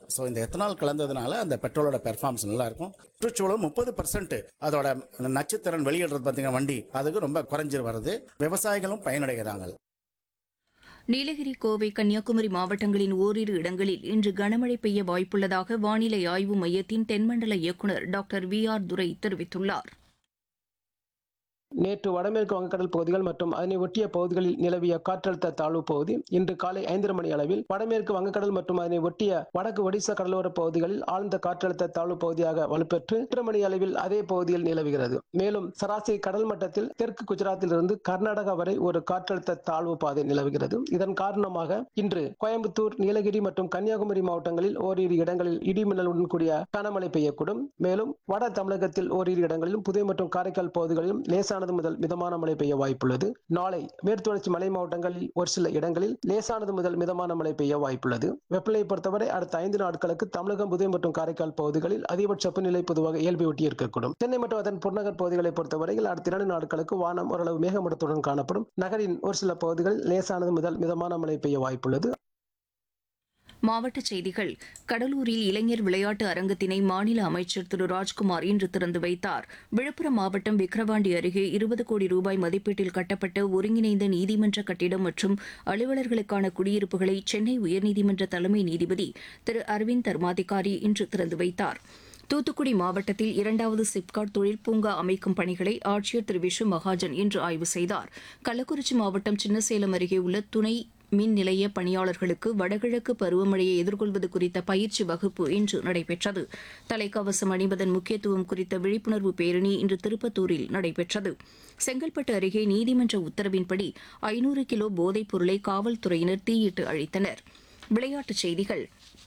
so இந்த ethanol கலந்ததுனால அந்த பெட்ரோலோட performance நல்லா இருக்கும் சுற்றுச்சூழல் முப்பது பர்சன்ட் அதோட நச்சுத்திறன் வெளியிடுறது பார்த்தீங்கன்னா வண்டி அதுக்கு ரொம்ப குறைஞ்சி வருது விவசாயிகளும் பயனடைகிறாங்க நீலகிரி கோவை கன்னியாகுமரி மாவட்டங்களின் ஓரிரு இடங்களில் இன்று கனமழை பெய்ய வாய்ப்புள்ளதாக வானிலை ஆய்வு மையத்தின் தென்மண்டல இயக்குநர் டாக்டர் வி ஆர் துரை தெரிவித்துள்ளார் நேற்று வடமேற்கு வங்கக்கடல் பகுதிகள் மற்றும் அதனை ஒட்டிய பகுதிகளில் நிலவிய காற்றழுத்த தாழ்வு பகுதி இன்று காலை ஐந்தரை மணி அளவில் வடமேற்கு வங்கக்கடல் மற்றும் அதனை ஒட்டிய வடக்கு ஒடிசா கடலோர பகுதிகளில் ஆழ்ந்த காற்றழுத்த தாழ்வு பகுதியாக வலுப்பெற்று எட்டு மணி அளவில் அதே பகுதியில் நிலவுகிறது மேலும் சராசரி கடல் மட்டத்தில் தெற்கு குஜராத்திலிருந்து கர்நாடகா வரை ஒரு காற்றழுத்த தாழ்வு பாதை நிலவுகிறது இதன் காரணமாக இன்று கோயம்புத்தூர் நீலகிரி மற்றும் கன்னியாகுமரி மாவட்டங்களில் ஓரிரு இடங்களில் இடி மின்னலுடன் கூடிய கனமழை பெய்யக்கூடும் மேலும் வட தமிழகத்தில் ஓரிரு இடங்களிலும் புதுவை மற்றும் காரைக்கால் பகுதிகளிலும் லேசானது முதல் மிதமான மழை பெய்ய வாய்ப்புள்ளது நாளை மேற்குத்தொடர்ச்சி மலை மாவட்டங்களில் ஒரு சில இடங்களில் லேசானது முதல் மிதமான மழை பெய்ய வாய்ப்புள்ளது வெப்பநிலையை பொறுத்தவரை அடுத்த ஐந்து நாட்களுக்கு தமிழகம் புதுவை மற்றும் காரைக்கால் பகுதிகளில் அதிகபட்ச வெப்பநிலை பொதுவாக இயல்பை ஒட்டி இருக்கக்கூடும் சென்னை மற்றும் அதன் புறநகர் பகுதிகளை பொறுத்தவரையில் அடுத்த இரண்டு நாட்களுக்கு வானம் ஓரளவு மேகமூட்டத்துடன் காணப்படும் நகரின் ஒரு சில பகுதிகளில் லேசானது முதல் மிதமான மழை பெய்ய வாய்ப்புள்ளது மாவட்டச் செய்திகள் கடலூரில் இளைஞர் விளையாட்டு அரங்கத்தினை மாநில அமைச்சர் திரு ராஜ்குமார் இன்று திறந்து வைத்தார் விழுப்புரம் மாவட்டம் விக்கிரவாண்டி அருகே இருபது கோடி ரூபாய் மதிப்பீட்டில் கட்டப்பட்ட ஒருங்கிணைந்த நீதிமன்ற கட்டிடம் மற்றும் அலுவலர்களுக்கான குடியிருப்புகளை சென்னை உயர்நீதிமன்ற தலைமை நீதிபதி திரு அரவிந்த் தர்மாதிகாரி இன்று திறந்து வைத்தார் தூத்துக்குடி மாவட்டத்தில் இரண்டாவது சிப்காட் தொழில் பூங்கா அமைக்கும் பணிகளை ஆட்சியர் திரு விஷு மகாஜன் இன்று ஆய்வு செய்தார் கள்ளக்குறிச்சி மாவட்டம் சின்னசேலம் அருகே உள்ள துணை மின் நிலைய பணியாளர்களுக்கு வடகிழக்கு பருவமழையை எதிர்கொள்வது குறித்த பயிற்சி வகுப்பு இன்று நடைபெற்றது தலைக்கவசம் அணிவதன் முக்கியத்துவம் குறித்த விழிப்புணர்வு பேரணி இன்று திருப்பத்தூரில் நடைபெற்றது செங்கல்பட்டு அருகே நீதிமன்ற உத்தரவின்படி ஐநூறு கிலோ போதைப் பொருளை காவல்துறையினர் தீயிட்டு அழித்தனர் விளையாட்டுச் செய்திகள்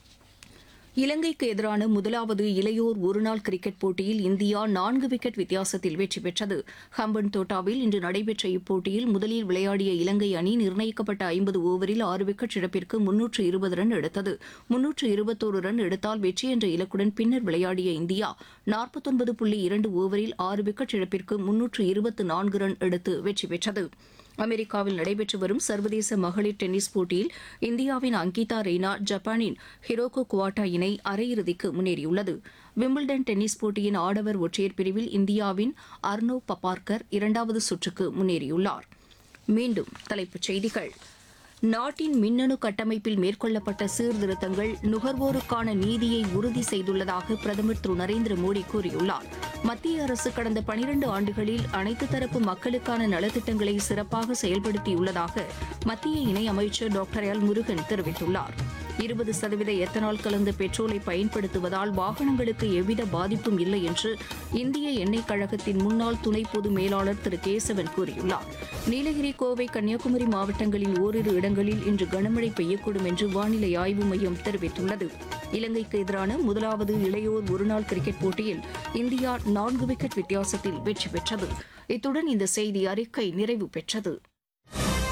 இலங்கைக்கு எதிரான முதலாவது இளையோர் ஒருநாள் கிரிக்கெட் போட்டியில் இந்தியா நான்கு விக்கெட் வித்தியாசத்தில் வெற்றி பெற்றது ஹம்பன் தோட்டாவில் இன்று நடைபெற்ற இப்போட்டியில் முதலில் விளையாடிய இலங்கை அணி நிர்ணயிக்கப்பட்ட ஐம்பது ஓவரில் ஆறு விக்கெட் இழப்பிற்கு முன்னூற்று இருபது ரன் எடுத்தது முன்னூற்று இருபத்தோரு ரன் எடுத்தால் வெற்றி என்ற இலக்குடன் பின்னர் விளையாடிய இந்தியா நாற்பத்தொன்பது புள்ளி இரண்டு ஓவரில் ஆறு விக்கெட் இழப்பிற்கு முன்னூற்று இருபத்து நான்கு ரன் எடுத்து வெற்றி பெற்றது அமெரிக்காவில் நடைபெற்று வரும் சர்வதேச மகளிர் டென்னிஸ் போட்டியில் இந்தியாவின் அங்கிதா ரெய்னா ஜப்பானின் ஹிரோகோ குவாட்டா இணை அரையிறுதிக்கு முன்னேறியுள்ளது விம்பிள்டன் டென்னிஸ் போட்டியின் ஆடவர் ஒற்றையர் பிரிவில் இந்தியாவின் அர்னோ பபார்கர் இரண்டாவது சுற்றுக்கு முன்னேறியுள்ளார் மீண்டும் தலைப்புச் செய்திகள் நாட்டின் மின்னணு கட்டமைப்பில் மேற்கொள்ளப்பட்ட சீர்திருத்தங்கள் நுகர்வோருக்கான நீதியை உறுதி செய்துள்ளதாக பிரதமர் திரு நரேந்திர மோடி கூறியுள்ளார் மத்திய அரசு கடந்த பனிரண்டு ஆண்டுகளில் அனைத்து தரப்பு மக்களுக்கான நலத்திட்டங்களை சிறப்பாக செயல்படுத்தியுள்ளதாக மத்திய இணையமைச்சர் டாக்டர் எல் முருகன் தெரிவித்துள்ளார் இருபது சதவீத எத்தனால் கலந்த பெட்ரோலை பயன்படுத்துவதால் வாகனங்களுக்கு எவ்வித பாதிப்பும் இல்லை என்று இந்திய எண்ணெய் கழகத்தின் முன்னாள் துணை பொது மேலாளர் திரு கேசவன் கூறியுள்ளார் நீலகிரி கோவை கன்னியாகுமரி மாவட்டங்களில் ஓரிரு இடங்களில் இன்று கனமழை பெய்யக்கூடும் என்று வானிலை ஆய்வு மையம் தெரிவித்துள்ளது இலங்கைக்கு எதிரான முதலாவது இளையோர் ஒருநாள் கிரிக்கெட் போட்டியில் இந்தியா நான்கு விக்கெட் வித்தியாசத்தில் வெற்றி பெற்றது இத்துடன் இந்த செய்தி அறிக்கை நிறைவு பெற்றது